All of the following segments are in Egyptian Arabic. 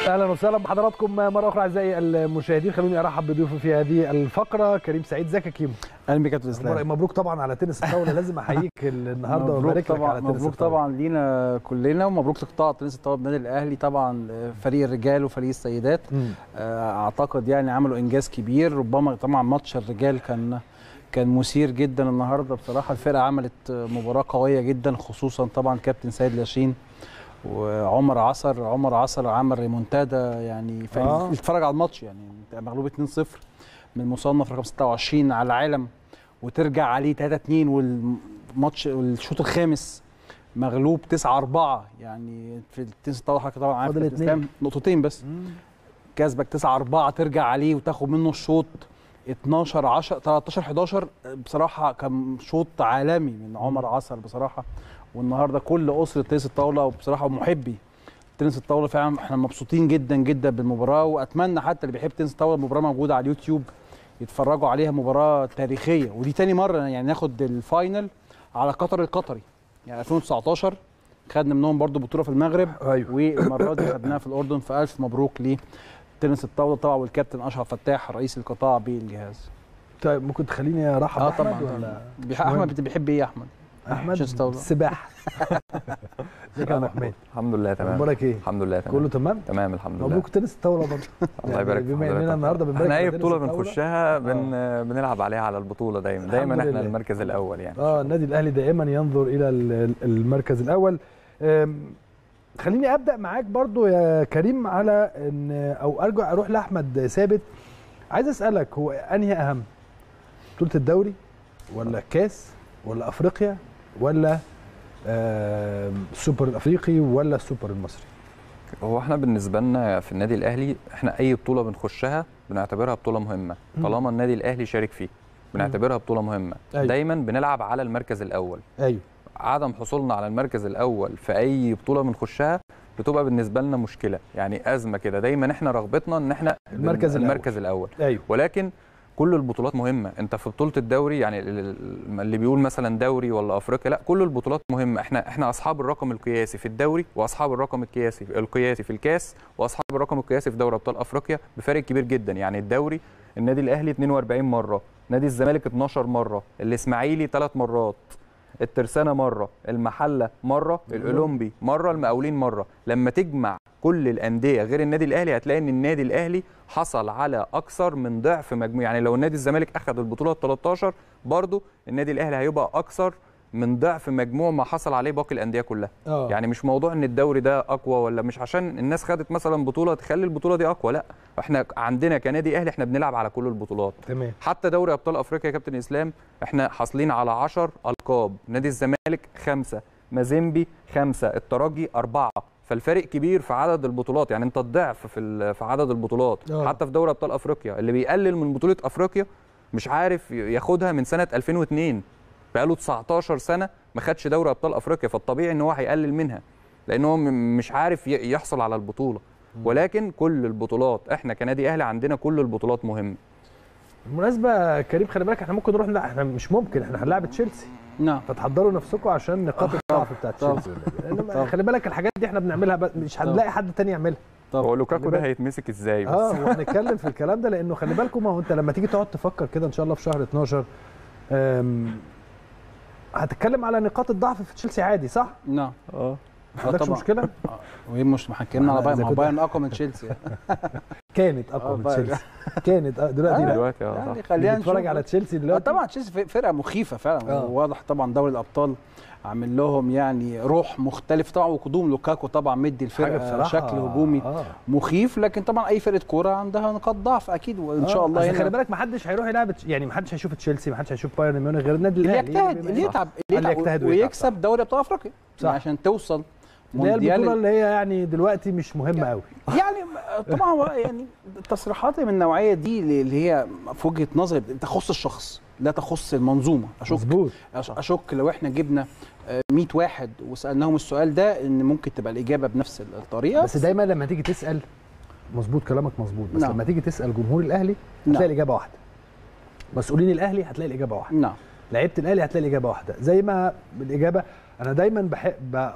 اهلا وسهلا بحضراتكم مره اخرى اعزائي المشاهدين خلوني ارحب بضيوفي في هذه الفقره كريم سعيد زكي كيمو اهلا بك يا كابتن اسلام مبروك طبعا على تنس الطاوله لازم احييك النهارده مبروك وابارك لك طبعا على تنس مبروك الطاولة. طبعا لينا كلنا ومبروك لقطاع تنس الطاوله بالنادي الاهلي طبعا فريق الرجال وفريق السيدات مم. آه، اعتقد يعني عملوا انجاز كبير ربما طبعا ماتش الرجال كان كان مثير جدا النهارده بصراحه الفرقه عملت مباراه قويه جدا خصوصا طبعا كابتن سيد لاشين وعمر عصر عمر عصر عمل ريمونتادا يعني ف- آه. اتفرج على الماتش يعني انت مغلوب 2-0 من المصنف رقم 26 على العالم وترجع عليه 3-2 والماتش والشوط الخامس مغلوب 9 4 يعني في التنس الطاوله حضرتك طبعا عارف فاضل كابتن اتنين. اسلام نقطتين بس مم. كسبك 9 4 ترجع عليه وتاخد منه الشوط 12 10 13 11 بصراحه كان شوط عالمي من عمر عصر بصراحه والنهارده كل اسره تنس الطاوله وبصراحه محبي تنس الطاوله فعلا احنا مبسوطين جدا جدا بالمباراه واتمنى حتى اللي بيحب تنس الطاوله المباراه موجوده على اليوتيوب يتفرجوا عليها مباراه تاريخيه ودي تاني مره يعني ناخد الفاينل على قطر القطري يعني 2019 خدنا منهم برضو بطوله في المغرب ايوه والمره دي خدناها في الاردن فالف مبروك لتنس الطاوله طبعا والكابتن اشرف فتاح رئيس القطاع بالجهاز طيب ممكن تخليني ارحب اه بأحمد طبعا ولا بيح- احمد بت- بيحب ايه يا احمد؟ احمد تنس الطاوله السباحه ازيك يا ابو حميد الحمد لله تمام اخبارك ايه الحمد لله تمام كله تمام تمام الحمد لله مبروك تنس الطاوله برضه الله يبارك في بما حضرتك. اننا النهارده بنبارك احنا اي لتنس بطوله الطاولة. بنخشها بن... بنلعب عليها على البطوله دايما الحمد دايما احنا لله. المركز الاول يعني اه النادي الاهلي دائما ينظر الى ال- المركز الاول أم، خليني ابدا معاك برضو يا كريم على ان او ارجع اروح لاحمد ثابت عايز اسالك هو انهي اهم بطوله الدوري ولا الكاس ولا افريقيا ولا آم، السوبر الافريقي ولا السوبر المصري هو احنا بالنسبه لنا في النادي الاهلي احنا اي بطوله بنخشها بنعتبرها بطوله مهمه مم. طالما النادي الاهلي شارك فيه بنعتبرها بطوله مهمه أيوة. دايما بنلعب على المركز الاول ايوه عدم حصولنا على المركز الاول في اي بطوله بنخشها بتبقى بالنسبه لنا مشكله يعني ازمه كده دايما احنا رغبتنا ان احنا المركز الأول. المركز الاول ايوه ولكن كل البطولات مهمه انت في بطوله الدوري يعني ال- ال- اللي بيقول مثلا دوري ولا افريقيا لا كل البطولات مهمه احنا احنا اصحاب الرقم القياسي في الدوري واصحاب الرقم القياسي القياسي في الكاس واصحاب الرقم القياسي في دوري ابطال افريقيا بفارق كبير جدا يعني الدوري النادي الاهلي 42 مره نادي الزمالك 12 مره الاسماعيلي 3 مرات الترسانه مره المحله مره الاولمبي مره المقاولين مره لما تجمع كل الانديه غير النادي الاهلي هتلاقي ان النادي الاهلي حصل على اكثر من ضعف مجموع يعني لو النادي الزمالك اخذ البطوله ال 13 برضه النادي الاهلي هيبقى اكثر من ضعف مجموع ما حصل عليه باقي الانديه كلها اه يعني مش موضوع ان الدوري ده اقوى ولا مش عشان الناس خدت مثلا بطوله تخلي البطوله دي اقوى لا احنا عندنا كنادي اهلي احنا بنلعب على كل البطولات تمام حتى دوري ابطال افريقيا يا كابتن اسلام احنا حاصلين على 10 القاب نادي الزمالك خمسه مازيمبي خمسه الترجي اربعه فالفارق كبير في عدد البطولات يعني انت الضعف في ال- في عدد البطولات آه. حتى في دوري ابطال افريقيا اللي بيقلل من بطوله افريقيا مش عارف ياخدها من سنه 2002 بقاله 19 سنه ما خدش دوري ابطال افريقيا فالطبيعي ان هو هيقلل منها لان هو م- مش عارف ي- يحصل على البطوله ولكن كل البطولات احنا كنادي اهلي عندنا كل البطولات مهمه بالمناسبه كريم خلي بالك احنا ممكن نروح لا احنا مش ممكن احنا هنلاعب تشيلسي نعم فتحضروا نفسكم عشان نقاط الضعف بتاعت طبعا. تشيلسي لأن طبعا. خلي بالك الحاجات دي احنا بنعملها بس مش هنلاقي حد تاني يعملها هو لوكاكو خلي ده بالك. هيتمسك ازاي بس اه وهنتكلم في الكلام ده لانه خلي بالكم ما هو انت لما تيجي تقعد تفكر كده ان شاء الله في شهر 12 أم، هتتكلم على نقاط الضعف في تشيلسي عادي صح؟ نعم اه ما عندكش طبعا. مشكله؟ آه، وهي مش محكمنا على إذا بايرن ما هو كنت- بايرن اقوى من تشيلسي كانت آه، اقوى من بايرن. تشيلسي كانت آه، دلوقتي لا دلوقتي اه يعني صح خلينا بتتفرج نشوف. على تشيلسي آه، دلوقتي طبعا تشيلسي ف- فرقه مخيفه فعلا آه. واضح طبعا دوري الابطال عامل لهم يعني روح مختلف طبعا وقدوم لوكاكو طبعا مدي حاجه الفرقه بصراحه شكل هجومي آه. مخيف لكن طبعا اي فرقه كوره عندها نقاط ضعف اكيد وان آه، شاء الله أصل هنا خلي بالك ما حدش هيروح يلعب تش- يعني ما حدش هيشوف تشيلسي ما حدش هيشوف بايرن ميونخ غير النادي اللي الاهلي يجتهد بما اللي إنه- يتعب اللي اللي يتعب يجتهد ويتعب، ويكسب دوري ابطال افريقيا صح. عشان توصل اللي هي البطوله مونديال اللي هي يعني دلوقتي مش مهمه قوي يعني طبعا هو يعني التصريحات من النوعيه دي اللي هي في وجهه نظري تخص الشخص لا تخص المنظومه اشك مظبوط أش- اشك لو احنا جبنا آه، 100 واحد وسالناهم السؤال ده ان ممكن تبقى الاجابه بنفس الطريقه بس دايما لما تيجي تسال مظبوط كلامك مظبوط بس نعم. لما تيجي تسال جمهور الاهلي نعم. هتلاقي الاجابه واحده مسؤولين الاهلي هتلاقي الاجابه واحده نعم لعيبه الاهلي هتلاقي الاجابه واحده زي ما الاجابه انا دايما بحب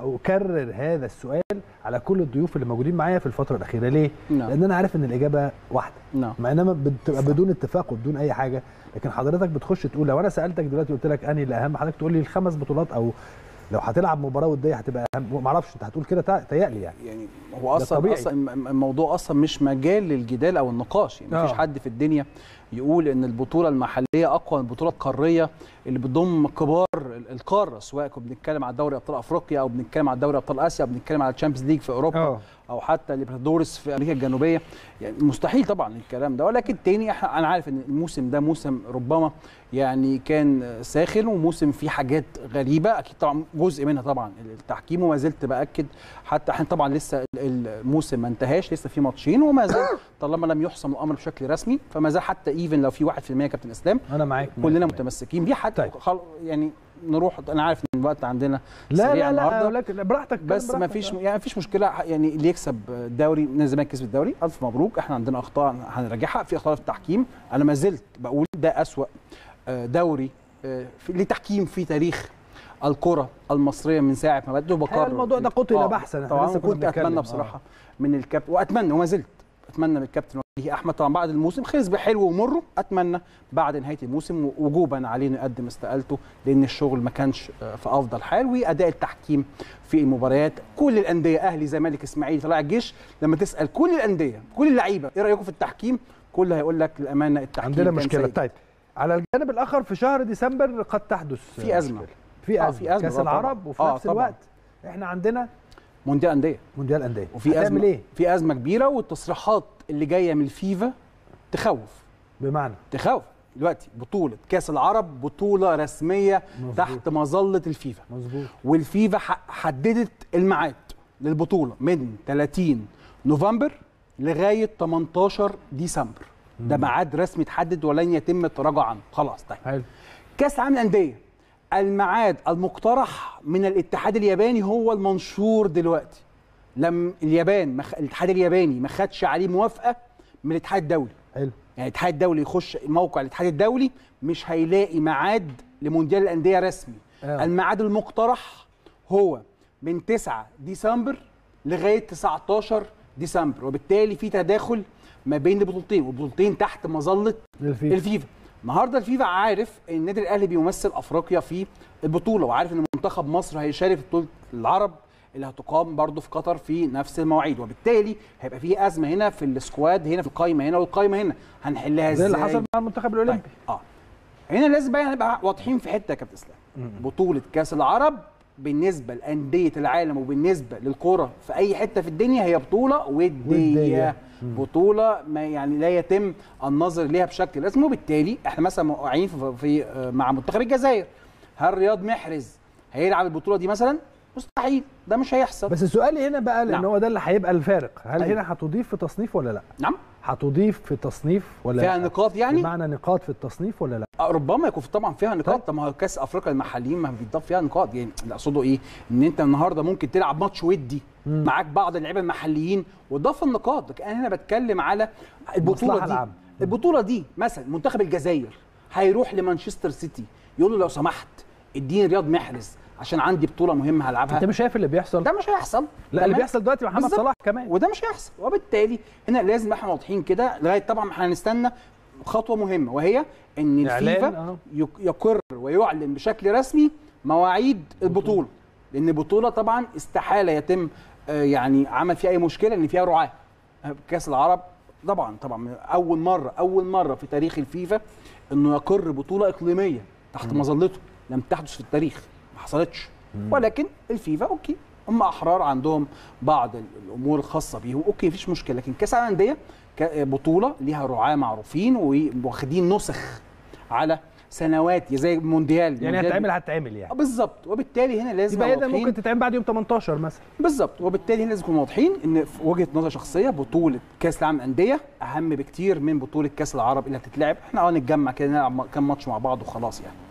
بكرر هذا السؤال على كل الضيوف اللي موجودين معايا في الفتره الاخيره ليه نعم لان انا عارف ان الاجابه واحده نعم مع انما بتبقى بدون اتفاق وبدون اي حاجه لكن حضرتك بتخش تقول لو انا سالتك دلوقتي قلت لك انهي اللي اهم حضرتك تقول لي الخمس بطولات او لو هتلعب مباراه وديه هتبقى اهم ما اعرفش انت هتقول كده تهيألي يعني يعني هو اصلا طبيعي. اصلا الم- الموضوع اصلا مش مجال للجدال او النقاش يعني مفيش آه. حد في الدنيا يقول ان البطوله المحليه اقوى من البطوله القاريه اللي بتضم كبار ال- القاره سواء كنا بنتكلم على دوري ابطال افريقيا او بنتكلم على دوري ابطال اسيا او بنتكلم على الشامبيونز ليج في اوروبا اه او حتى ليبرتادورس في امريكا الجنوبيه يعني مستحيل طبعا الكلام ده ولكن تاني احنا انا عارف ان الموسم ده موسم ربما يعني كان ساخن وموسم فيه حاجات غريبه اكيد طبعا جزء منها طبعا التحكيم وما زلت باكد حتى احنا طبعا لسه ال- الموسم ما انتهاش لسه في ماتشين وما زال طالما لم يحسم الامر بشكل رسمي فما زال حتى ايفن لو في 1% كابتن اسلام انا معاك كلنا متمسكين بيه حتى طيب. خل... يعني نروح انا عارف ان الوقت عندنا لا سريع لا لا النهاردة. لكن براحتك اتكلم بس ما براحتك. فيش يعني ما فيش مشكله يعني اللي يكسب الدوري نادي الزمالك كسب الدوري الف مبروك احنا عندنا اخطاء هنراجعها في اخطاء في التحكيم انا ما زلت بقول ده اسوا آه، دوري آه، في- لتحكيم في تاريخ الكره المصريه من ساعه ما بدأوا الحقيقة بقرر الموضوع ده قتل بحثا، احنا طبعا لسه كنا كنت بنتكلم. اتمنى آه. بصراحه من الكابتن واتمنى وما زلت اتمنى من الكابتن وجيه احمد طبعا بعد الموسم خلص بحلو ومره اتمنى بعد نهايه الموسم وجوبا عليه انه يقدم استقالته لان الشغل ما كانش آه، في افضل حال واداء التحكيم في المباريات كل الانديه اهلي زمالك اسماعيلي طلائع الجيش لما تسال كل الانديه كل اللعيبه ايه رايكم في التحكيم كل هيقول لك الامانه التحكيم عندنا كان مشكله سيء. طيب على الجانب الاخر في شهر ديسمبر قد تحدث في أزمة. مشكلة. في آه، ازمه في أزمة، كاس آه، طبعاً. العرب وفي آه، نفس طبعاً. الوقت احنا عندنا مونديال انديه مونديال انديه وفي هتعمل ازمه ايه في ازمه كبيره والتصريحات اللي جايه من الفيفا تخوف بمعنى تخوف دلوقتي بطوله كاس العرب بطوله رسميه مظبوط. تحت مظله الفيفا مظبوط والفيفا ح- حددت الميعاد للبطوله من 30 نوفمبر لغايه 18 ديسمبر ده ميعاد رسمي اتحدد ولن يتم التراجع عنه خلاص طيب حلو كاس العالم للانديه الميعاد المقترح من الاتحاد الياباني هو المنشور دلوقتي لم اليابان مخ... الاتحاد الياباني ما خدش عليه موافقه من الاتحاد الدولي حلو يعني الاتحاد الدولي يخش موقع الاتحاد الدولي مش هيلاقي ميعاد لمونديال الانديه رسمي آه. الميعاد المقترح هو من 9 ديسمبر لغايه 19 ديسمبر وبالتالي في تداخل ما بين البطولتين والبطولتين تحت مظله للفيفا الفيفا النهارده الفيفا عارف ان النادي الاهلي بيمثل افريقيا في البطوله وعارف ان منتخب مصر هيشارك في بطوله العرب اللي هتقام برضه في قطر في نفس المواعيد وبالتالي هيبقى في ازمه هنا في السكواد هنا في القايمه هنا والقايمه هنا هنحلها زي ازاي اللي حصل مع المنتخب طيب. الاولمبي اه هنا لازم بقى نبقى واضحين في حته يا كابتن اسلام بطوله كاس العرب بالنسبه لانديه العالم وبالنسبه للكره في اي حته في الدنيا هي بطوله وديه, ودية. بطوله ما يعني لا يتم النظر ليها بشكل رسمي وبالتالي احنا مثلا موقعين في, في آه، مع منتخب الجزائر هل رياض محرز هيلعب البطوله دي مثلا مستحيل ده مش هيحصل بس سؤالي هنا بقى لان نعم. هو ده اللي هيبقى الفارق هل أيوة. هنا هتضيف في تصنيف ولا لا نعم هتضيف في تصنيف ولا فيها لا نقاط يعني بمعنى نقاط في التصنيف ولا لا آه، ربما يكون في- طبعا فيها نقاط طيب. طب ما هو كاس افريقيا المحليين ما بيضاف فيها نقاط يعني اللي اقصده ايه ان انت النهارده ممكن تلعب ماتش ودي مم. معاك بعض اللعيبه المحليين وتضاف النقاط لكن انا هنا بتكلم على البطوله المصلحة دي العامة. البطوله دي مثلا منتخب الجزائر هيروح لمانشستر سيتي يقول له لو سمحت اديني رياض محرز عشان عندي بطوله مهمه هلعبها انت مش شايف اللي بيحصل ده مش هيحصل لا اللي تمام؟ بيحصل دلوقتي مع محمد بالظبط. صلاح كمان وده مش هيحصل وبالتالي هنا لازم احنا واضحين كده لغايه طبعا احنا هنستنى خطوه مهمه وهي ان إعلان، الفيفا آه. يك- يقر ويعلن بشكل رسمي مواعيد البطوله لان البطوله طبعا استحاله يتم آه، يعني عمل فيها اي مشكله ان فيها رعاه كاس العرب طبعا طبعا من اول مره اول مره في تاريخ الفيفا انه يقر بطوله اقليميه تحت مظلته لم تحدث في التاريخ ما حصلتش ولكن الفيفا اوكي هم احرار عندهم بعض ال- الامور الخاصه بيهم اوكي مفيش مشكله لكن كاس العالم للانديه ك- بطوله ليها رعاه معروفين واخدين نسخ على سنوات زي المونديال يعني المونديال- هتعمل هتعمل آه، يعني بالظبط وبالتالي هنا لازم يبقى نبقى اذا واضحين ممكن تتعمل بعد يوم 18 مثلا بالظبط وبالتالي هنا لازم نكون واضحين ان في وجهه نظر شخصيه بطوله كاس العالم للانديه اهم بكتير من بطوله كاس العرب اللي هتتلعب احنا اه نتجمع كده نلعب كام ماتش مع بعض وخلاص يعني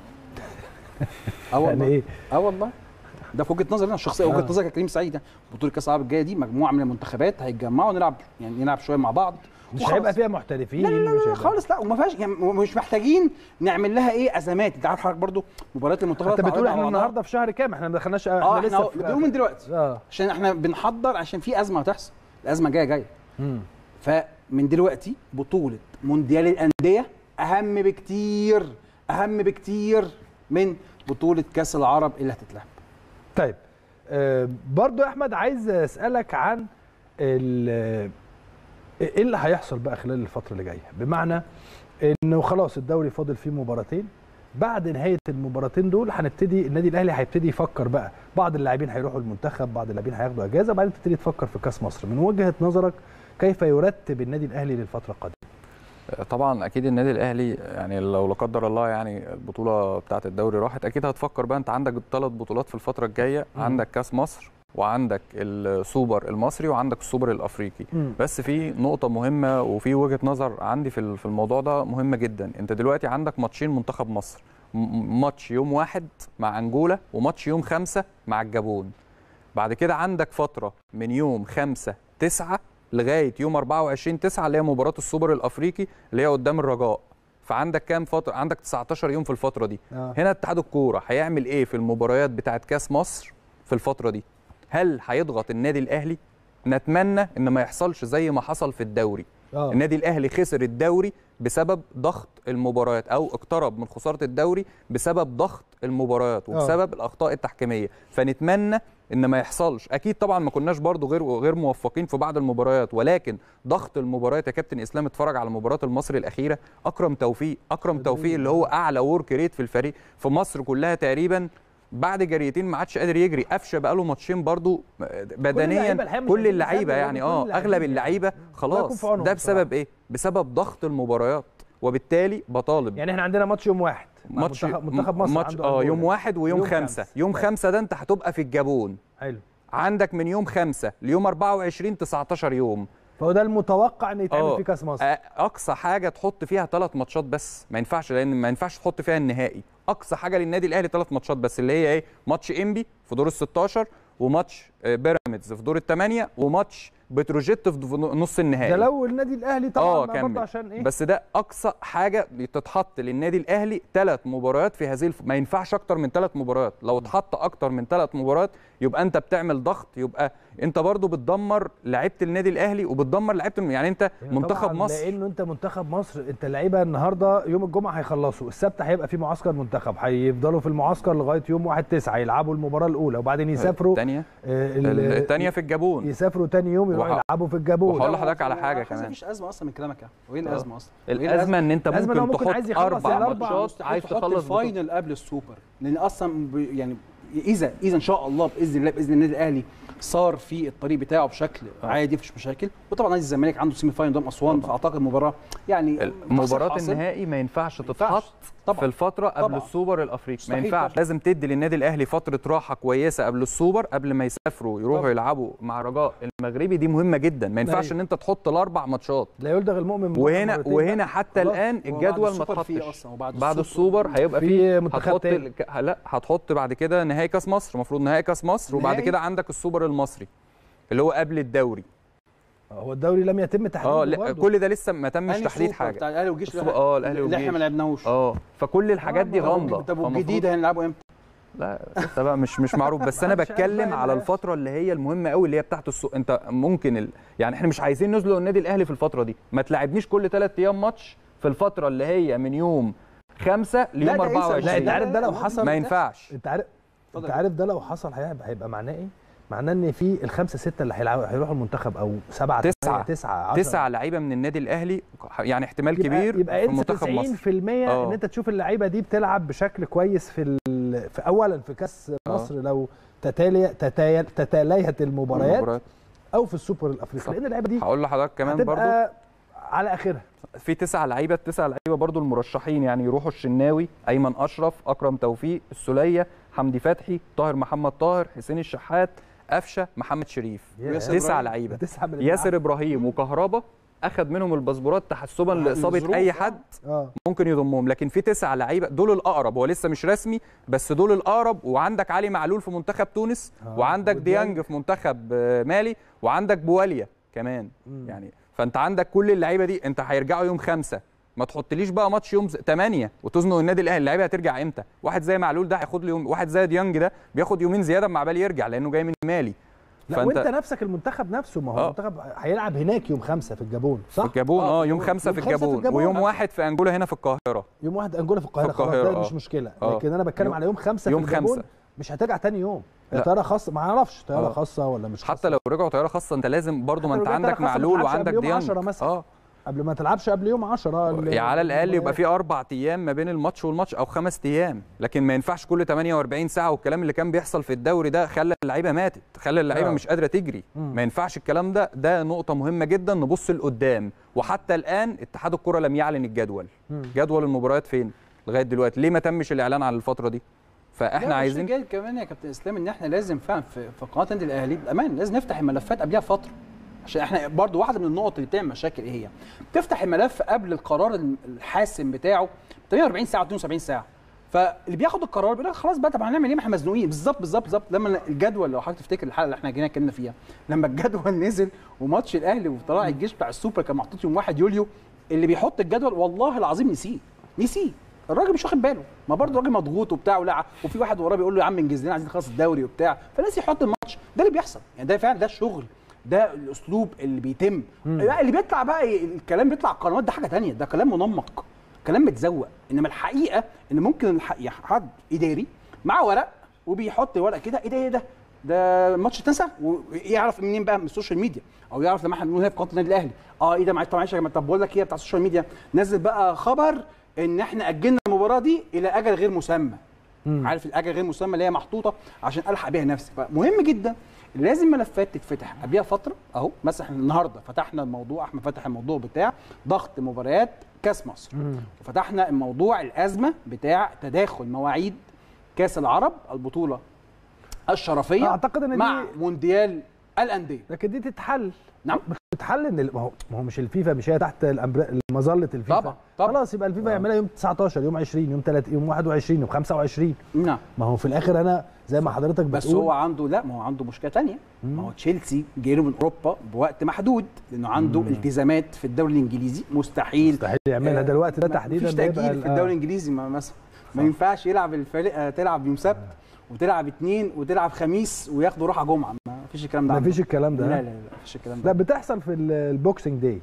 اه يعني والله ايه اه والله ده في وجهه نظري انا الشخصيه وجهه آه. نظري كريم سعيد بطوله كاس العرب الجايه دي مجموعه من المنتخبات هيتجمعوا نلعب يعني نلعب شويه مع بعض مش وخلاص. هيبقى فيها محترفين لا لا لا, مش لا هيبقى- خالص لا وما فيهاش يعني مش محتاجين نعمل لها ايه ازمات انت عارف حضرتك برضو مباريات المنتخبات انت بتقول مع احنا بعضها. النهارده في شهر كام احنا ما دخلناش اه احنا لسه أهو في- بنقول من دلوقتي اه عشان احنا بنحضر عشان في ازمه هتحصل الازمه جايه جايه مم. فمن دلوقتي بطوله مونديال الانديه اهم بكتير اهم بكتير من بطوله كاس العرب اللي هتتلعب طيب آه برضو يا احمد عايز اسالك عن ال- ايه اللي هيحصل بقى خلال الفتره اللي جايه بمعنى انه خلاص الدوري فاضل فيه مباراتين بعد نهايه المباراتين دول هنبتدي النادي الاهلي هيبتدي يفكر بقى بعض اللاعبين هيروحوا المنتخب بعض اللاعبين هياخدوا اجازه بعدين تبتدي تفكر في كاس مصر من وجهه نظرك كيف يرتب النادي الاهلي للفتره القادمه طبعا اكيد النادي الاهلي يعني لو لا قدر الله يعني البطوله بتاعه الدوري راحت اكيد هتفكر بقى انت عندك ثلاث بطولات في الفتره الجايه مم. عندك كاس مصر وعندك السوبر المصري وعندك السوبر الافريقي مم. بس في نقطة مهمة وفي وجهة نظر عندي في ال- في الموضوع ده مهمة جدا، أنت دلوقتي عندك ماتشين منتخب مصر، م- ماتش يوم واحد مع أنجولا وماتش يوم خمسة مع الجابون. بعد كده عندك فترة من يوم خمسة تسعة لغاية يوم 24 تسعة اللي هي مباراة السوبر الأفريقي اللي هي قدام الرجاء. فعندك كام فترة؟ عندك 19 يوم في الفترة دي. آه. هنا اتحاد الكورة هيعمل إيه في المباريات بتاعت كاس مصر في الفترة دي؟ هل هيضغط النادي الأهلي؟ نتمنى ان ما يحصلش زي ما حصل في الدوري اه النادي الاهلي خسر الدوري بسبب ضغط المباريات او اقترب من خساره الدوري بسبب ضغط المباريات وبسبب الاخطاء التحكيميه فنتمنى ان ما يحصلش اكيد طبعا ما كناش برضو غير غير موفقين في بعض المباريات ولكن ضغط المباريات يا كابتن اسلام اتفرج على مباراه المصري الاخيره اكرم توفيق اكرم توفيق اللي هو اعلى ورك ريت في الفريق في مصر كلها تقريبا بعد جريتين ما عادش قادر يجري قفشه بقى له ماتشين برضو بدنيا اللعيبة الحقيقة مش كل عايزين اللعيبه نسمي يعني كل اه اللاعبين اغلب يعني. اللعيبه الله يكون خلاص في عونهم ده بصراحة. بسبب ايه بسبب ضغط المباريات وبالتالي بطالب يعني احنا عندنا ماتش يوم واحد مع ماتش منتخب, منتخب مصر ماتش عنده اه أنجولا. يوم واحد ويوم يوم خمسة خمسة. يوم طيب. خمسة ده انت هتبقى في الجابون حلو عندك من يوم خمسة ليوم 24 19 يوم فهو ده المتوقع ان يتعمل آه. في كاس مصر آه، اقصى حاجه تحط فيها ثلاث ماتشات بس ما ينفعش لان ما ينفعش تحط فيها النهائي اقصى حاجه للنادي الاهلي ثلاث ماتشات بس اللي هي ايه ماتش انبي في دور ال 16 وماتش آه، بيراميدز في دور الثمانيه وماتش بتروجيت في في نص النهائي ده لو النادي الاهلي طبعا اه ما كمل برضه عشان ايه بس ده اقصى حاجه تتحط للنادي الاهلي ثلاث مباريات في هذه الف... ما ينفعش اكتر من ثلاث مباريات لو اتحط اكتر من ثلاث مباريات يبقى انت بتعمل ضغط يبقى انت برضو بتدمر لعيبه النادي الاهلي وبتدمر لعيبه الم- يعني انت منتخب طبعاً مصر لانه انت منتخب مصر انت اللعيبه النهارده يوم الجمعه هيخلصوا السبت هيبقى في معسكر منتخب هيفضلوا في المعسكر لغايه يوم 1 9 يلعبوا المباراه الاولى وبعدين يسافروا الثانيه آه، ال- الثانيه في الجابون يسافروا تاني يوم يروحوا وح- يلعبوا في الجابون وهقول لحضرتك على حاجة كمان كمان. مفيش ازمه اصلا من كلامك يعني وايه آه. الازمه اصلا وإيه الازمه ان انت الأزمة إن هو ممكن ممكن تحط عايز يخلص اربع الأربع ماتشات مستحيل عايز تحط تخلص بطولة. الفاينل قبل السوبر لان اصلا ب- يعني اذا اذا ان شاء الله باذن الله باذن النادي الاهلي صار في الطريق بتاعه بشكل عادي مفيش مشاكل وطبعا نادي الزمالك عنده سيمي فاينل قدام اسوان فاعتقد مباراه يعني مباراة حاصل. النهائي ما ينفعش ينفعش. تتحط طبعا. في الفترة قبل طبعا. السوبر الأفريقي ما مستحيل ينفعش طبعا. لازم تدي للنادي الأهلي فترة راحة كويسة قبل السوبر قبل ما يسافروا يروحوا طبعا. يلعبوا مع رجاء المغربي دي مهمة جدا ما ينفعش أيوة. ان انت تحط الأربع ماتشات لا يلدغ المؤمن بمؤمن وهنا مرتين وهنا بقى. حتى خلاص. الآن وبعد الجدول ما السوبر فيه اتحطش أصلاً، وبعد بعد السوبر السوبر هيبقى في فيه منتخب هتحط تاني. ال- ك- لا هتحط بعد كده نهائي كاس مصر المفروض نهائي كاس مصر وبعد نهائي؟ كده عندك السوبر المصري اللي هو قبل الدوري هو الدوري لم يتم تحديده اه لا برضه. كل ده لسه ما تمش أنهي تحديد سوبر حاجه بتاع الاهلي والجيش السوبر- اه الاهلي اللي احنا والجيش ما لعبناهوش اه فكل الحاجات دي آه، غامضه طب فمفروض- والجديد هنلعبه امتى؟ لا لسه بقى مش مش معروف بس انا محدش عارف بتكلم بقى على ال- الفتره اللي هي المهمه قوي اللي هي بتاعت السوق انت ممكن ال... يعني احنا مش عايزين نزلق النادي الاهلي في الفتره دي ما تلعبنيش كل ثلاث ايام ماتش في الفتره اللي هي من يوم خمسة ليوم ده انسى. 24 لا انت عارف ده لو حصل ما ينفعش انت عارف اتفضل انت يا عارف ده لو حصل هيبقى هيبقى معناه ايه؟ معناه ان في الخمسه سته اللي هيلعبوا هيروحوا المنتخب او سبعه تسعة. تمانية، تسعه 10 تسع لعيبه من النادي الاهلي يعني احتمال يبقى كبير يبقى في انسى منتخب 90% مصر ان اه. انت تشوف اللعيبه دي بتلعب بشكل كويس في ال... في اولا في كاس اه. مصر لو تتالي تتايل تتاليت المباريات المباريات. او في السوبر الافريقي صح. لان اللعيبه دي هقول لحضرتك كمان برضو هتبقى على اخرها في تسع لعيبه التسع لعيبه برضو المرشحين يعني يروحوا الشناوي ايمن اشرف اكرم توفيق السوليه حمدي فتحي طاهر محمد طاهر حسين الشحات قفشه محمد شريف يا. ياسر تسع إبراهيم. لعيبه تسعه من ياسر ابراهيم وكهربا اخذ منهم الباسبورات تحسبا لاصابه الظروف، اي آه. حد اه ممكن يضمهم لكن في تسع لعيبه دول الاقرب هو لسه مش رسمي بس دول الاقرب وعندك علي معلول في منتخب تونس آه. وعندك وديانج. ديانج في منتخب آه، مالي وعندك بواليا كمان مم. يعني فانت عندك كل اللعيبه دي انت هيرجعوا يوم خمسة ما تحطليش بقى ماتش يوم 8 وتزنق النادي الاهلي اللعيبه هترجع امتى واحد زي معلول ده هياخد له يوم واحد زي ديانج ده بياخد يومين زياده مع بال يرجع لانه جاي من مالي لا وانت نفسك المنتخب نفسه ما هو آه. المنتخب هيلعب هناك يوم خمسة في الجابون صح؟ في الجابون آه، اه يوم خمسة في يوم خمسة في الجابون الجابون. ويوم آه. واحد في انجولا هنا في القاهره يوم واحد انجولا في القاهره في القاهرة، خلاص ده آه. مش مشكله آه. لكن انا بتكلم يوم- على يوم خمسة يوم في الجابون خمسة. مش هترجع تاني يوم لا. طياره خاصه ما اعرفش طياره آه. خاصه ولا مش خاصة. حتى لو رجعوا طياره خاصه انت لازم برضو ما حتى انت لو رجعوا عندك طيارة خاصة ما معلول تلعبش وعندك قبل يوم ديانج 10 مثلا. اه قبل ما تلعبش قبل يوم 10 ال- يعني على الاقل يبقى المباريات. في اربع ايام ما بين الماتش والماتش او خمس ايام لكن ما ينفعش كل 48 ساعه والكلام اللي كان بيحصل في الدوري ده خلى اللعيبه ماتت خلى اللعيبه آه. مش قادره تجري مم. ما ينفعش الكلام ده ده نقطه مهمه جدا نبص لقدام وحتى الان اتحاد الكره لم يعلن الجدول مم. جدول المباريات فين لغايه دلوقتي ليه ما تمش الاعلان عن الفتره دي فاحنا لا، عايزين والشيء الجاي كمان يا كابتن اسلام ان احنا لازم فعلا في في قناه النادي الاهلي بامان لازم نفتح الملفات قبلها فتره عشان احنا برضو واحده من النقط اللي بتعمل مشاكل ايه هي؟ تفتح الملف قبل القرار الحاسم بتاعه 48 ساعه 72 ساعه فاللي بياخد القرار بيقول لك خلاص بقى طب هنعمل ايه ما احنا مزنوقين بالظبط بالظبط بالظبط لما الجدول لو حضرتك تفتكر الحلقه اللي احنا جينا اتكلمنا فيها لما الجدول نزل وماتش الاهلي وطلائع الجيش بتاع السوبر كان محطوط يوم 1 يوليو اللي بيحط الجدول والله العظيم نسيه نسيه الراجل مش واخد باله ما برضه راجل مضغوط وبتاع ولا وفي واحد وراه بيقول له يا عم انجز لنا عايزين نخلص الدوري وبتاع فلازم يحط الماتش ده اللي بيحصل يعني ده فعلا ده الشغل ده الاسلوب اللي بيتم لا اللي بيطلع بقى الكلام بيطلع على القنوات ده حاجه تانية ده كلام منمق كلام متزوق انما الحقيقه ان ممكن الح- يعني حد اداري معاه ورق وبيحط ورق كده ايه ده ايه ده ده ماتش اتنسى ويعرف منين بقى من السوشيال ميديا او يعرف لما احنا بنقول هنا في قناه النادي الاهلي اه ايه ده معلش معلش يا جماعه طب بقول لك ايه بتاع السوشيال ميديا نزل بقى خبر ان احنا اجلنا المباراه دي الى اجل غير مسمى مم. عارف الاجل غير مسمى اللي هي محطوطه عشان الحق بيها نفسي فمهم جدا لازم ملفات تتفتح قبلها فتره اهو مثلا احنا النهارده فتحنا الموضوع احنا فتح الموضوع بتاع ضغط مباريات كاس مصر مم. وفتحنا الموضوع الازمه بتاع تداخل مواعيد كاس العرب البطوله الشرفيه اعتقد ان مع دي مونديال الانديه لكن دي تتحل نعم. تتحل ان ال- ما هو ما هو مش الفيفا مش هي تحت الأمبر- مظله الفيفا طبعا، طبعا. خلاص يبقى الفيفا يعملها يوم 19 يوم 20 يوم 30 يوم 21 يوم 25 نعم ما هو في الاخر انا زي ما حضرتك بتقول بس هو عنده لا ما هو عنده مشكله تانية ما هو تشيلسي جاي من اوروبا بوقت محدود لانه عنده التزامات في الدوري الانجليزي مستحيل مستحيل يعملها آه، دلوقتي ده ما- تحديدا مفيش بيبقى تاجيل ال- في آه. الدوري الانجليزي ما مثلا ما ينفعش يلعب الفريق آه، تلعب يوم سبت وتلعب اثنين وتلعب خميس وياخدوا راحه جمعه ما فيش الكلام ده ما عنده. فيش الكلام ده لا ها؟ لا لا مفيش الكلام لا ده بتحصل في ال- البوكسنج داي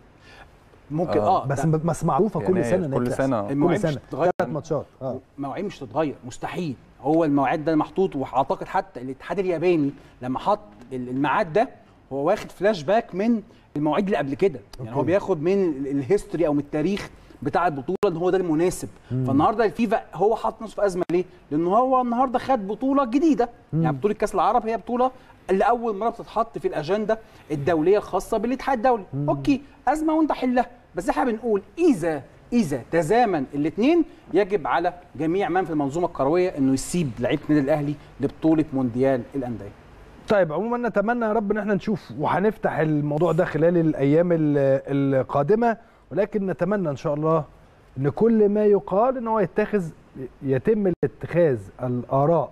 ممكن آه، اه بس ده بس معروفه كل يناير، سنه إن هي كل بتحصل. سنة. كل المواعيد مش سنه هتتغير. ثلاث ماتشات اه مواعيد مش هتتغير مستحيل هو المواعيد ده محطوط واعتقد حتى الاتحاد الياباني لما حط ال- الميعاد ده هو واخد فلاش باك من المواعيد اللي قبل كده يعني هو أوكي. بياخد من ال- الهيستوري او من التاريخ بتاع البطوله ان هو ده المناسب فالنهارده الفيفا هو حاطط نفسه في ازمه ليه؟ لان هو النهارده خد بطوله جديده يعني بطوله كاس العرب هي بطوله اللي اول مره بتتحط في الاجنده الدوليه الخاصه بالاتحاد الدولي اوكي ازمه وانت حلها بس احنا بنقول اذا اذا تزامن الاثنين يجب على جميع من في المنظومه الكرويه انه يسيب لعيبه النادي الاهلي لبطوله مونديال الانديه طيب عموما نتمنى يا رب ان احنا نشوف وهنفتح الموضوع ده خلال الايام ال- القادمه ولكن نتمنى ان شاء الله ان كل ما يقال ان هو يتخذ يتم اتخاذ الاراء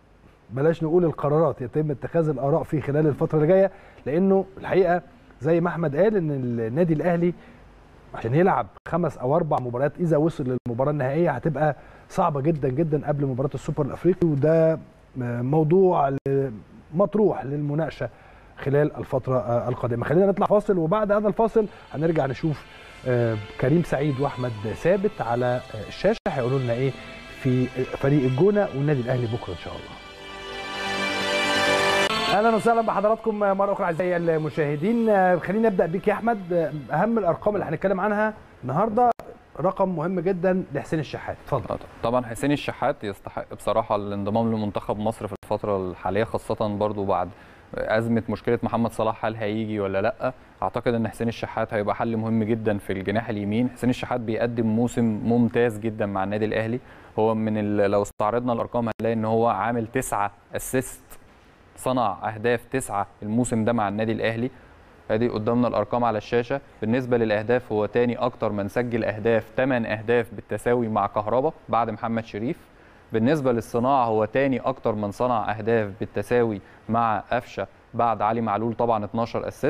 بلاش نقول القرارات يتم اتخاذ الاراء في خلال الفتره اللي جايه لانه الحقيقه زي ما احمد قال ان النادي الاهلي عشان يلعب خمس او اربع مباريات اذا وصل للمباراه النهائيه هتبقى صعبه جدا جدا قبل مباراه السوبر الافريقي وده موضوع ل- مطروح للمناقشه خلال الفتره آه، القادمه خلينا نطلع فاصل وبعد هذا الفاصل هنرجع نشوف آه، كريم سعيد واحمد ثابت على آه، الشاشه هيقولوا لنا ايه في فريق الجونه والنادي الاهلي بكره ان شاء الله اهلا وسهلا بحضراتكم مره اخرى اعزائي المشاهدين آه، خلينا نبدا بيك يا احمد آه، اهم الارقام اللي هنتكلم عنها النهارده رقم مهم جدا لحسين الشحات اتفضل آه، طبعا حسين الشحات يستحق بصراحه الانضمام لمنتخب مصر في الفتره الحاليه خاصه برضو بعد ازمه مشكله محمد صلاح هل هيجي ولا لا اعتقد ان حسين الشحات هيبقى حل مهم جدا في الجناح اليمين حسين الشحات بيقدم موسم ممتاز جدا مع النادي الاهلي هو من ال- لو استعرضنا الارقام هنلاقي ان هو عامل تسعة اسيست صنع اهداف تسعة الموسم ده مع النادي الاهلي ادي قدامنا الارقام على الشاشه بالنسبه للاهداف هو تاني اكتر من سجل اهداف 8 اهداف بالتساوي مع كهربا بعد محمد شريف بالنسبه للصناعه هو تاني اكتر من صنع اهداف بالتساوي مع قفشه بعد علي معلول طبعا 12 اسيست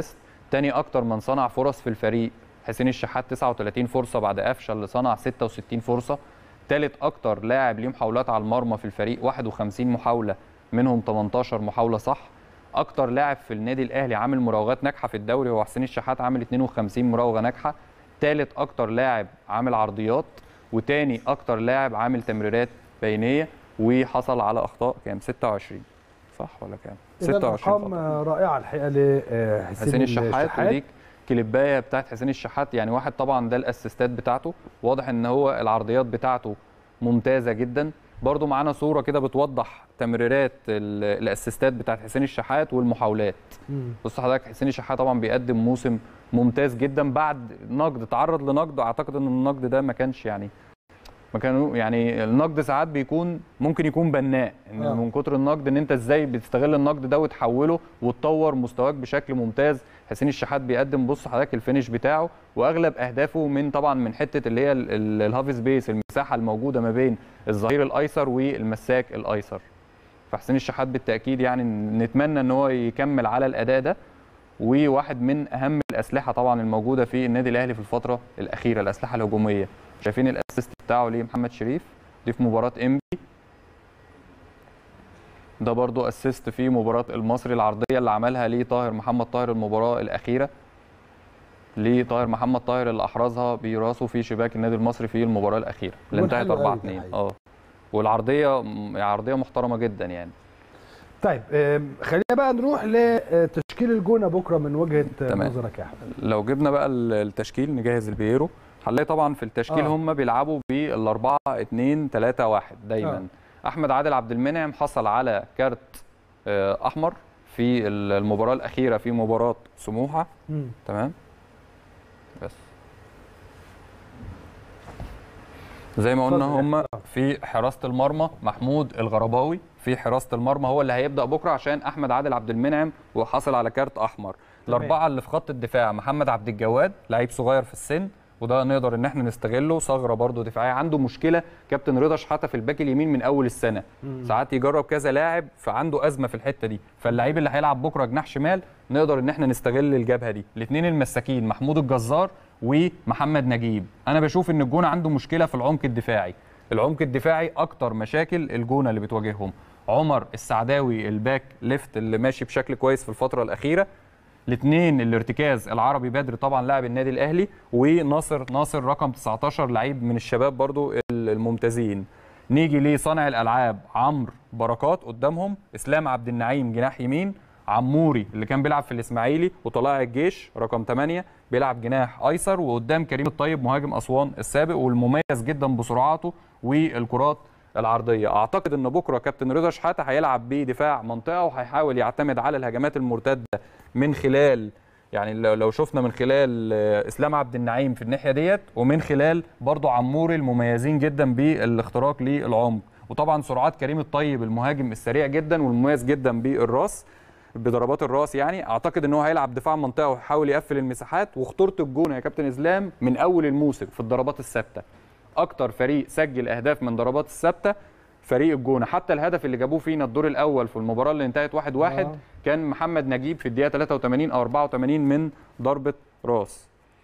تاني اكتر من صنع فرص في الفريق حسين الشحات 39 فرصه بعد قفشه اللي صنع 66 فرصه تالت اكتر لاعب ليه محاولات على المرمى في الفريق 51 محاوله منهم 18 محاوله صح اكتر لاعب في النادي الاهلي عامل مراوغات ناجحه في الدوري هو حسين الشحات عامل 52 مراوغه ناجحه تالت اكتر لاعب عامل عرضيات وتاني اكتر لاعب عامل تمريرات بينيه وحصل على اخطاء كام 26 صح ولا كام إذن 26 ارقام خطأ. آه، رائعه الحقيقه لحسين حسين الشحات وديك كليبايه بتاعت حسين الشحات يعني واحد طبعا ده الاسيستات بتاعته واضح ان هو العرضيات بتاعته ممتازه جدا برضو معانا صوره كده بتوضح تمريرات ال- الاسيستات بتاعت حسين الشحات والمحاولات مم. بص حضرتك حسين الشحات طبعا بيقدم موسم ممتاز جدا بعد نقد تعرض لنقد اعتقد ان النقد ده ما كانش يعني ما كانوا يعني النقد ساعات بيكون ممكن يكون بناء ان آه. من كتر النقد ان انت ازاي بتستغل النقد ده وتحوله وتطور مستواك بشكل ممتاز حسين الشحات بيقدم بص حضرتك الفينش بتاعه واغلب اهدافه من طبعا من حته اللي هي ال- ال- الهاف سبيس المساحه الموجوده ما بين الظهير الايسر والمساك الايسر فحسين الشحات بالتاكيد يعني نتمنى ان هو يكمل على الاداء ده وواحد من اهم الاسلحه طبعا الموجوده في النادي الاهلي في الفتره الاخيره الاسلحه الهجوميه شايفين الاسيست بتاعه لمحمد شريف دي في مباراه انبي ده برضو اسيست في مباراه المصري العرضيه اللي عملها لطاهر محمد طاهر المباراه الاخيره لطاهر محمد طاهر اللي احرزها براسه في شباك النادي المصري في المباراه الاخيره اللي جول انتهت حلو 4 قوي 2 الحقيقة. اه والعرضيه م- عرضيه محترمه جدا يعني طيب آم، خلينا بقى نروح لتشكيل الجونه بكره من وجهه تمام. نظرك يا احمد لو جبنا بقى ال- التشكيل نجهز البيرو هنلاقي طبعا في التشكيل آه. آه. هم بيلعبوا بالأربعة اتنين تلاتة واحد دايما آه. آه. أحمد عادل عبد المنعم حصل على كارت آه، أحمر في ال- المباراة الأخيرة في مباراة سموحة مم. تمام بس زي ما قلنا اتفضل. هم في حراسة المرمى محمود الغرباوي في حراسة المرمى هو اللي هيبدأ بكرة عشان أحمد عادل عبد المنعم وحصل على كارت أحمر تمام. الأربعة اللي في خط الدفاع محمد عبد الجواد لعيب صغير في السن وده نقدر ان احنا نستغله ثغره برده دفاعيه عنده مشكله كابتن رضا شحاته في الباك اليمين من اول السنه مم. ساعات يجرب كذا لاعب فعنده ازمه في الحته دي فاللعيب اللي هيلعب بكره جناح شمال نقدر ان احنا نستغل الجبهه دي الاثنين المساكين محمود الجزار ومحمد نجيب انا بشوف ان الجونه عنده مشكله في العمق الدفاعي العمق الدفاعي اكتر مشاكل الجونه اللي بتواجههم عمر السعداوي الباك ليفت اللي ماشي بشكل كويس في الفتره الاخيره الاثنين الارتكاز العربي بدر طبعا لاعب النادي الاهلي وناصر ناصر رقم 19 لعيب من الشباب برضو الممتازين نيجي لصانع الالعاب عمرو بركات قدامهم اسلام عبد النعيم جناح يمين عموري اللي كان بيلعب في الاسماعيلي وطلائع الجيش رقم 8 بيلعب جناح ايسر وقدام كريم الطيب مهاجم اسوان السابق والمميز جدا بسرعاته والكرات العرضيه اعتقد ان بكره كابتن رضا شحاته هيلعب بدفاع منطقه وهيحاول يعتمد على الهجمات المرتده من خلال يعني لو لو شفنا من خلال آه، اسلام عبد النعيم في الناحيه ديت ومن خلال برضو عموري المميزين جدا بالاختراق للعمق وطبعا سرعات كريم الطيب المهاجم السريع جدا والمميز جدا بالراس بضربات الراس يعني اعتقد ان هو هيلعب دفاع منطقه ويحاول يقفل المساحات وخطوره الجون يا كابتن اسلام من اول الموسم في الضربات الثابته اكتر فريق سجل اهداف من ضربات الثابته فريق الجونه حتى الهدف اللي جابوه فينا الدور الاول في المباراه اللي انتهت 1-1 واحد واحد آه. كان محمد نجيب في الدقيقه 83 او 84 من ضربه راس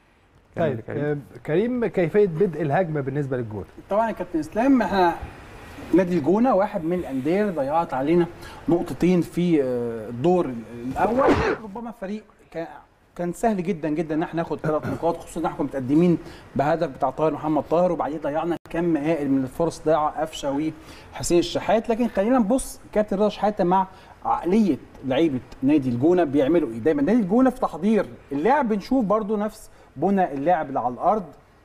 كمل طيب يا كريم. آم، كريم كيفيه بدء الهجمه بالنسبه للجونه طبعا يا كابتن اسلام احنا نادي الجونه واحد من الانديه اللي ضيعت علينا نقطتين في آه، الدور الاول ربما فريق كان كان سهل جدا جدا ان احنا ناخد ثلاث نقاط خصوصا ان احنا كنا متقدمين بهدف بتاع طاهر محمد طاهر وبعدين ضيعنا كم هائل من الفرص ضيع قفشه وحسين الشحات لكن خلينا نبص كابتن رضا شحاته مع عقليه لعيبه نادي الجونه بيعملوا ايه دايما نادي الجونه في تحضير اللعب بنشوف برضو نفس بنى اللاعب اللي على الارض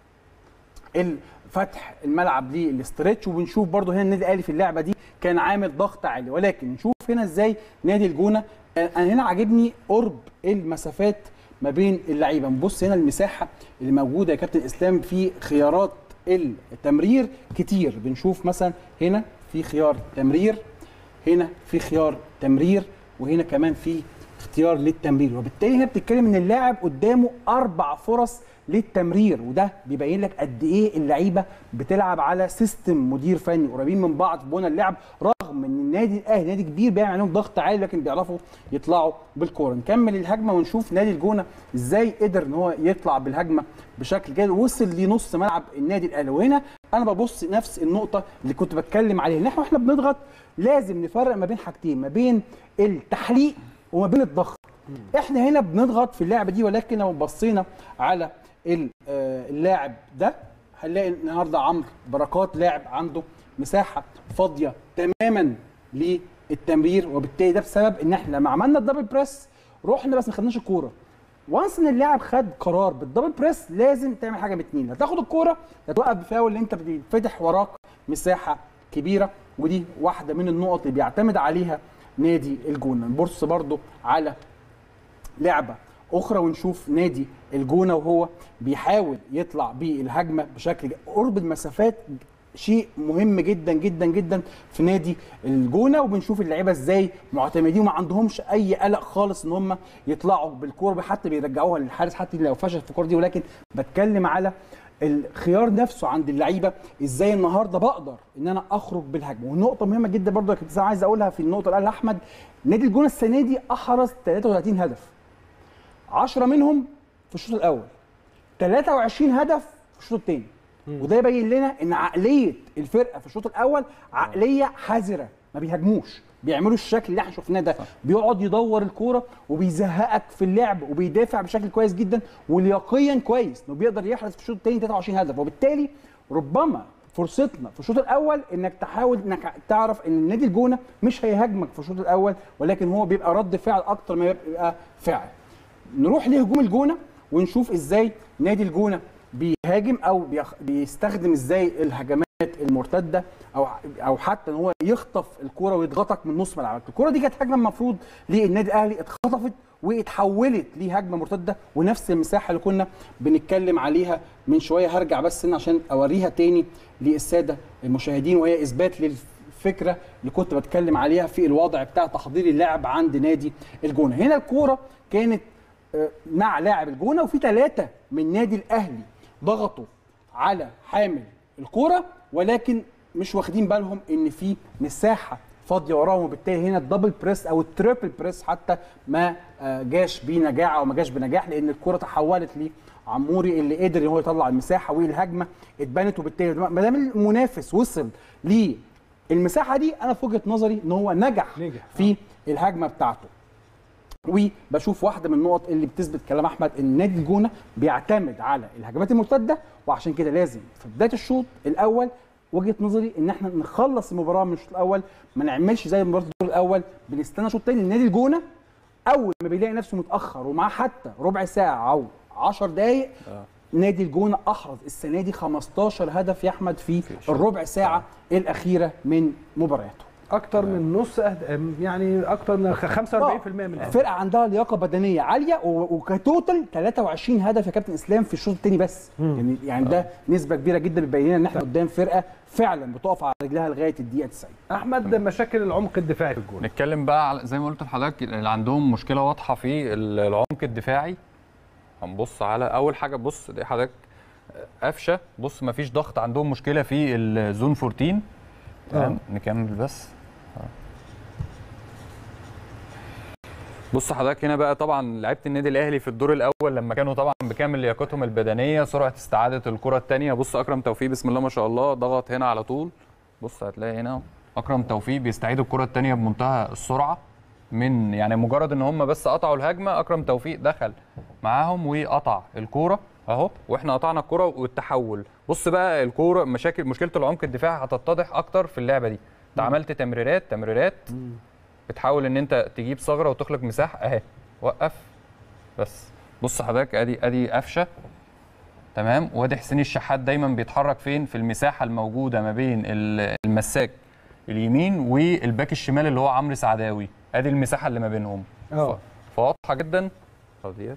فتح الملعب للاسترتش وبنشوف برضو هنا النادي الاهلي في اللعبه دي كان عامل ضغط عالي ولكن نشوف هنا ازاي نادي الجونه انا هنا عاجبني قرب المسافات ما بين اللعيبه نبص هنا المساحه اللي موجوده يا كابتن اسلام في خيارات التمرير كتير بنشوف مثلا هنا في خيار تمرير هنا في خيار تمرير وهنا كمان في اختيار للتمرير وبالتالي هنا بتتكلم ان اللاعب قدامه اربع فرص للتمرير وده بيبين لك قد ايه اللعيبه بتلعب على سيستم مدير فني قريبين من بعض في بنى اللعب رغم ان النادي الاهلي نادي كبير بيعمل عليهم ضغط عالي لكن بيعرفوا يطلعوا بالكوره نكمل الهجمه ونشوف نادي الجونه ازاي قدر ان هو يطلع بالهجمه بشكل جيد وصل لنص ملعب النادي الاهلي وهنا انا ببص نفس النقطه اللي كنت بتكلم عليها ان احنا واحنا بنضغط لازم نفرق ما بين حاجتين ما بين التحليق وما بين الضغط احنا هنا بنضغط في اللعبه دي ولكن لو بصينا على ال- آه، اللاعب ده هنلاقي النهارده عمرو بركات لاعب عنده مساحه فاضيه تماما للتمرير وبالتالي ده بسبب ان احنا لما عملنا الدبل بريس رحنا بس ما خدناش الكوره وانس ان اللاعب خد قرار بالدبل بريس لازم تعمل حاجه من اتنين هتاخد الكوره هتوقف بفاول اللي انت بتفتح وراك مساحه كبيره ودي واحده من النقط اللي بيعتمد عليها نادي الجونه نبص برضو على لعبه اخرى ونشوف نادي الجونه وهو بيحاول يطلع بالهجمه بشكل ج- قرب المسافات شيء مهم جدا جدا جدا في نادي الجونه وبنشوف اللعيبه ازاي معتمدين وما عندهمش اي قلق خالص ان هم يطلعوا بالكوره حتى بيرجعوها للحارس حتى لو فشل في الكوره دي ولكن بتكلم على الخيار نفسه عند اللعيبه ازاي النهارده بقدر ان انا اخرج بالهجمه والنقطه مهمه جدا برضو يا كابتن سامي عايز اقولها في النقطه اللي قالها احمد نادي الجونه السنه دي احرز 33 هدف 10 منهم في الشوط الاول 23 هدف في الشوط الثاني وده يبين لنا ان عقليه الفرقه في الشوط الاول عقليه حذره ما بيهاجموش بيعملوا الشكل اللي احنا شفناه ده بيقعد يدور الكوره وبيزهقك في اللعب وبيدافع بشكل كويس جدا ولياقيا كويس انه بيقدر يحرز في الشوط الثاني 23 هدف وبالتالي ربما فرصتنا في الشوط الاول انك تحاول انك تعرف ان نادي الجونه مش هيهاجمك في الشوط الاول ولكن هو بيبقى رد فعل اكتر ما بيبقى فعل نروح لهجوم الجونه ونشوف ازاي نادي الجونه بيهاجم او بيخ- بيستخدم ازاي الهجمات المرتده او او حتى ان هو يخطف الكوره ويضغطك من نص ملعبك الكوره دي كانت هجمه المفروض للنادي الاهلي اتخطفت واتحولت لهجمه مرتده ونفس المساحه اللي كنا بنتكلم عليها من شويه هرجع بس هنا عشان اوريها تاني للساده المشاهدين وهي اثبات للفكره اللي كنت بتكلم عليها في الوضع بتاع تحضير اللعب عند نادي الجونه هنا الكوره كانت آه، مع لاعب الجونه وفي ثلاثه من نادي الاهلي ضغطوا على حامل الكوره ولكن مش واخدين بالهم ان في مساحه فاضيه وراهم وبالتالي هنا الدبل بريس او التريبل بريس حتى ما آه، جاش بنجاح او ما جاش بنجاح لان الكره تحولت لعموري اللي قدر ان هو يطلع المساحه والهجمه اتبنت وبالتالي ما دام المنافس وصل للمساحه دي انا في وجهه نظري ان هو نجح, نجح. في الهجمه بتاعته وبشوف واحده من النقط اللي بتثبت كلام احمد ان نادي الجونه بيعتمد على الهجمات المرتده وعشان كده لازم في بدايه الشوط الاول وجهه نظري ان احنا نخلص المباراه من الشوط الاول ما نعملش زي مباراه الدور الاول بنستنى شوط تاني لنادي الجونه اول ما بيلاقي نفسه متاخر ومعاه حتى ربع ساعه او 10 دقائق نادي الجونه احرز السنه دي 15 هدف يا احمد في الربع ساعه الاخيره من مبارياته اكتر من نص أهد... يعني اكتر من 45% من الأهداف. فرقه عندها لياقه بدنيه عاليه و- وكتوتال 23 هدف يا كابتن اسلام في الشوط الثاني بس يعني يعني ده نسبه كبيره جدا بتبين لنا ان احنا قدام فرقه فعلا بتقف على رجلها لغايه الدقيقه 90 احمد مشاكل العمق الدفاعي في الجول نتكلم بقى على زي ما قلت لحضرتك اللي عندهم مشكله واضحه في ال- العمق الدفاعي هنبص على اول حاجه بص دي حضرتك قفشه بص مفيش ضغط عندهم مشكله في الزون 14 تمام نكمل بس بص حضرتك هنا بقى طبعا لعيبه النادي الاهلي في الدور الاول لما كانوا طبعا بكامل لياقتهم البدنيه سرعه استعاده الكره الثانيه بص اكرم توفيق بسم الله ما شاء الله ضغط هنا على طول بص هتلاقي هنا اكرم توفيق بيستعيد الكره الثانيه بمنتهى السرعه من يعني مجرد ان هم بس قطعوا الهجمه اكرم توفيق دخل معاهم وقطع الكوره اهو واحنا قطعنا الكوره والتحول بص بقى الكوره مشاكل مشكله العمق الدفاعي هتتضح اكتر في اللعبه دي انت عملت تمريرات تمريرات بتحاول ان انت تجيب ثغره وتخلق مساحه اهي وقف بس بص حضرتك ادي ادي قفشه تمام وادي حسين الشحات دايما بيتحرك فين في المساحه الموجوده ما بين ال- المساك اليمين والباك الشمال اللي هو عمرو سعداوي ادي المساحه اللي ما بينهم اه فواضحه جدا طب ديت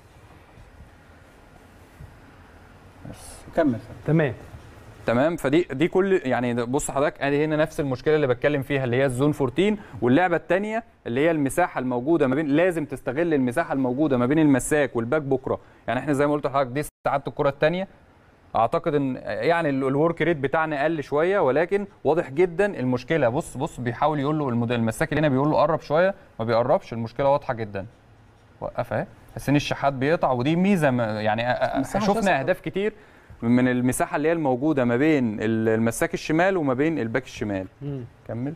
بس كمل تمام تمام فدي دي كل يعني ده- بص حضرتك ادي هنا نفس المشكله اللي بتكلم فيها اللي هي الزون 14 واللعبه الثانيه اللي هي المساحه الموجوده ما بين لازم تستغل المساحه الموجوده ما بين المساك والباك بكره يعني احنا زي ما قلت لحضرتك دي استعاده الكره الثانيه اعتقد ان يعني ال- الورك ريت بتاعنا قل شويه ولكن واضح جدا المشكله بص بص بيحاول يقول له المد- المساك اللي هنا بيقول له قرب شويه ما بيقربش المشكله واضحه جدا وقف اهي حسين الشحات بيقطع ودي ميزه ما- يعني أ- أ- مساحة شاسعة. شفنا اهداف كتير من المساحه اللي هي الموجوده ما بين ال- المساك الشمال وما بين الباك الشمال مم. كمل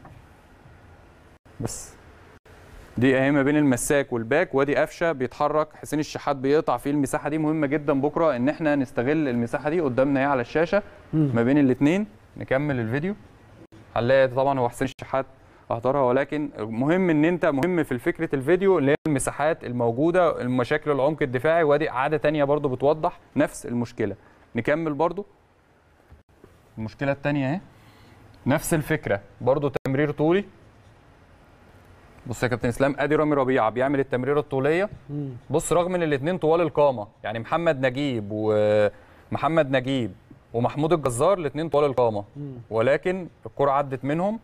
بس دي اهي ما بين المساك والباك وادي قفشه بيتحرك حسين الشحات بيقطع في المساحه دي مهمه جدا بكره ان احنا نستغل المساحه دي قدامنا اهي على الشاشه مم. ما بين الاثنين نكمل الفيديو هنلاقي طبعا هو حسين الشحات اهدرها ولكن مهم ان انت مهم في فكره الفيديو اللي هي المساحات الموجوده المشاكل العمق الدفاعي وادي اعاده تانية برضو بتوضح نفس المشكله نكمل برضو المشكله الثانيه اهي نفس الفكره برضو تمرير طولي بص يا كابتن اسلام ادي رامي ربيعه بيعمل التمريره الطوليه مم. بص رغم ان الاثنين طوال القامه يعني محمد نجيب ومحمد نجيب ومحمود الجزار الاثنين طوال القامه مم. ولكن الكره عدت منهم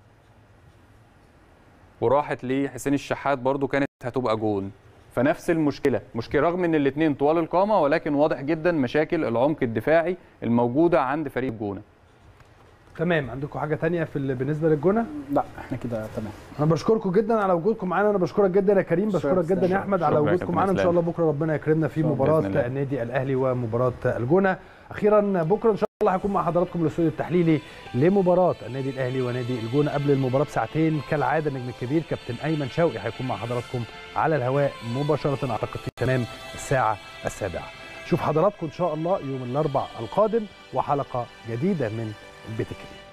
وراحت لحسين الشحات برضو كانت هتبقى جون فنفس المشكله مشكله رغم ان الاثنين طوال القامه ولكن واضح جدا مشاكل العمق الدفاعي الموجوده عند فريق جونه تمام عندكم حاجه تانية في ال- بالنسبه للجونه لا احنا كده تمام انا بشكركم جدا على وجودكم معانا انا بشكرك جدا يا كريم بشكرك شكراً. جدا يا احمد على شكراً يا وجودكم كابتن معانا ان شاء إسلام. الله بكره ربنا يكرمنا في شكراً مباراه بإذن الله. النادي الاهلي ومباراه الجونه اخيرا بكره ان شاء الله هيكون مع حضراتكم الاستوديو التحليلي لمباراه النادي الاهلي ونادي الجونه قبل المباراه بساعتين كالعاده النجم الكبير كابتن ايمن شوقي هيكون مع حضراتكم على الهواء مباشره اعتقد في تمام الساعه السابعه شوف حضراتكم ان شاء الله يوم الاربع القادم وحلقه جديده من البيت الكبير